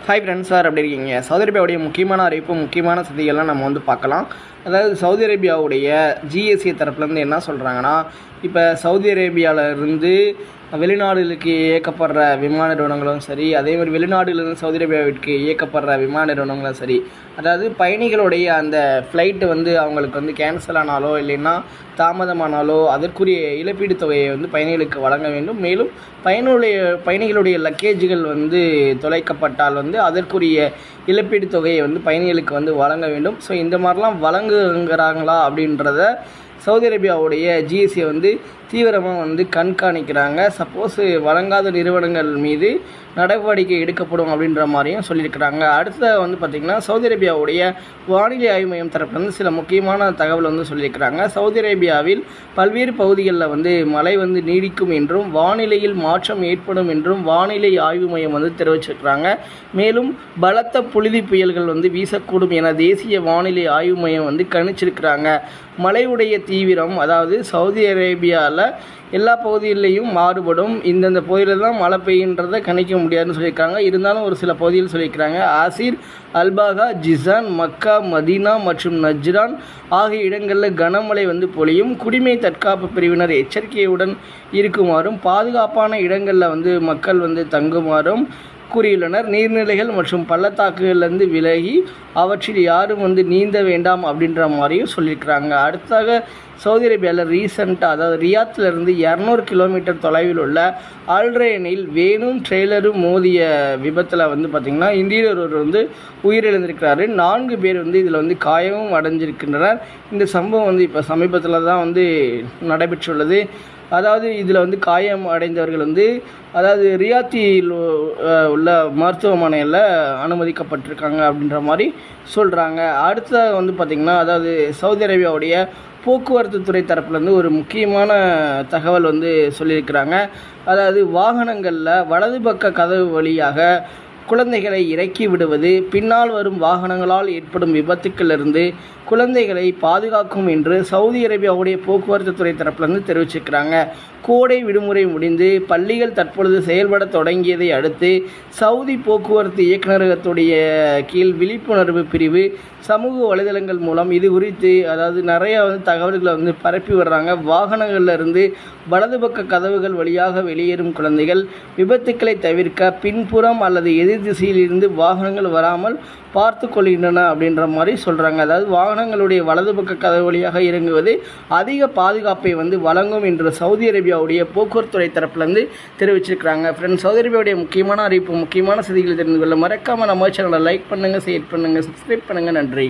hi friends sir எப்படி இருக்கீங்க Saudi அரேபியாவுடைய முக்கியமான அறிவிப்பு முக்கியமான செய்திகள்லாம் நம்ம வந்து பார்க்கலாம் அதாவது சவுதி அரேபியாவுடைய ஜிஎஸ்சி தரப்புலேருந்து என்ன சொல்கிறாங்கன்னா இப்போ சவுதி அரேபியாவில் இருந்து வெளிநாடுகளுக்கு இயக்கப்படுற விமான நிறுவனங்களும் சரி அதே மாதிரி வெளிநாடுகளிலிருந்து சவுதி அரேபியாவிற்கு இயக்கப்படுற விமான நிறுவனங்களும் சரி அதாவது பயணிகளுடைய அந்த ஃப்ளைட்டு வந்து அவங்களுக்கு வந்து கேன்சல் ஆனாலோ இல்லைன்னா தாமதமானாலோ அதற்குரிய இழப்பீடு தொகையை வந்து பயணிகளுக்கு வழங்க வேண்டும் மேலும் பயனுடைய பயணிகளுடைய லக்கேஜுகள் வந்து தொலைக்கப்பட்டால் வந்து அதற்குரிய இழப்பீடு தொகையை வந்து பயணிகளுக்கு வந்து வழங்க வேண்டும் ஸோ இந்த மாதிரிலாம் வழங்குகிறாங்களா அப்படின்றத சவுதி அரேபியாவுடைய ஜிஎஸ்சியை வந்து தீவிரமாக வந்து கண்காணிக்கிறாங்க சப்போஸ் வழங்காத நிறுவனங்கள் மீது நடவடிக்கை எடுக்கப்படும் அப்படின்ற மாதிரியும் சொல்லியிருக்கிறாங்க அடுத்த வந்து பார்த்திங்கன்னா சவுதி அரேபியாவுடைய வானிலை ஆய்வு மையம் தரப்புலேருந்து சில முக்கியமான தகவல் வந்து சொல்லியிருக்கிறாங்க சவுதி அரேபியாவில் பல்வேறு பகுதிகளில் வந்து மழை வந்து நீடிக்கும் என்றும் வானிலையில் மாற்றம் ஏற்படும் என்றும் வானிலை ஆய்வு மையம் வந்து தெரிவிச்சிருக்கிறாங்க மேலும் பலத்த புழுதி புயல்கள் வந்து வீசக்கூடும் என தேசிய வானிலை ஆய்வு மையம் வந்து கணிச்சிருக்கிறாங்க மழையுடைய தீவிரம் அதாவது சவுதி அரேபியாவில் எல்லா பகுதிகளிலையும் மாறுபடும் இந்தந்த பகுதியில் தான் மழை பெய்யுன்றதை கணிக்க முடியாதுன்னு சொல்லியிருக்காங்க இருந்தாலும் ஒரு சில பகுதிகள் சொல்லியிருக்கிறாங்க ஆசிர் அல்பாகா ஜிசான் மக்கா மதீனா மற்றும் நஜ்ரான் ஆகிய இடங்களில் கனமழை வந்து பொழியும் குடிமை தற்காப்பு பிரிவினர் எச்சரிக்கையுடன் இருக்குமாறும் பாதுகாப்பான இடங்களில் வந்து மக்கள் வந்து தங்குமாறும் கூறியுள்ளனர் நீர்நிலைகள் மற்றும் பள்ளத்தாக்குகளிலிருந்து விலகி அவற்றில் யாரும் வந்து நீந்த வேண்டாம் அப்படின்ற மாதிரியும் சொல்லியிருக்கிறாங்க அடுத்ததாக சவுதி அரேபியாவில் ரீசெண்டாக அதாவது ரியாத்திலிருந்து இரநூறு கிலோமீட்டர் தொலைவில் உள்ள ஆல்ட்ரேனில் வேணும் ட்ரெய்லரும் மோதிய விபத்தில் வந்து பார்த்திங்கன்னா இந்தியர் ஒருவர் வந்து உயிரிழந்திருக்கிறாரு நான்கு பேர் வந்து இதில் வந்து காயமும் அடைஞ்சிருக்கின்றனர் இந்த சம்பவம் வந்து இப்போ சமீபத்தில் தான் வந்து நடைபெற்றுள்ளது அதாவது இதில் வந்து காயம் அடைந்தவர்கள் வந்து அதாவது ரியாத்தியில் உள்ள மருத்துவமனையில் அனுமதிக்கப்பட்டிருக்காங்க அப்படின்ற மாதிரி சொல்கிறாங்க அடுத்ததாக வந்து பார்த்திங்கன்னா அதாவது சவுதி அரேபியாவுடைய போக்குவரத்து துறை தரப்புலேருந்து ஒரு முக்கியமான தகவல் வந்து சொல்லியிருக்கிறாங்க அதாவது வாகனங்களில் வலது பக்க கதவு வழியாக குழந்தைகளை இறக்கி விடுவது பின்னால் வரும் வாகனங்களால் ஏற்படும் விபத்துக்களிலிருந்து குழந்தைகளை பாதுகாக்கும் என்று சவுதி அரேபியாவுடைய போக்குவரத்து துறை தரப்புலேருந்து தெரிவிச்சிருக்கிறாங்க கோடை விடுமுறை முடிந்து பள்ளிகள் தற்பொழுது செயல்பட தொடங்கியதை அடுத்து சவுதி போக்குவரத்து இயக்குநரகத்துடைய கீழ் விழிப்புணர்வு பிரிவு சமூக வலைதளங்கள் மூலம் இது குறித்து அதாவது நிறைய வந்து தகவல்களை வந்து பரப்பி வர்றாங்க வாகனங்களில் இருந்து வலது பக்க கதவுகள் வழியாக வெளியேறும் குழந்தைகள் விபத்துக்களை தவிர்க்க பின்புறம் அல்லது எதிர் திசையில் இருந்து வாகனங்கள் வராமல் பார்த்து கொள்கின்றன அப்படின்ற மாதிரி சொல்கிறாங்க அதாவது வாகனங்களுடைய வலது பக்க கதவு வழியாக இறங்குவது அதிக பாதுகாப்பை வந்து வழங்கும் என்று சவுதி அரேபியாவுடைய போக்குவரத்து துறை தரப்புலேருந்து தெரிவிச்சிருக்கிறாங்க ஃப்ரெண்ட்ஸ் சவுதி அரேபியாவுடைய முக்கியமான அறிவிப்பு முக்கியமான செய்திகளை தெரிந்து கொள்ள மறக்காமல் நம்ம சேனலை லைக் பண்ணுங்கள் ஷேர் பண்ணுங்கள் சப்ஸ்கிரைப் பண்ணுங்கள் நன்றி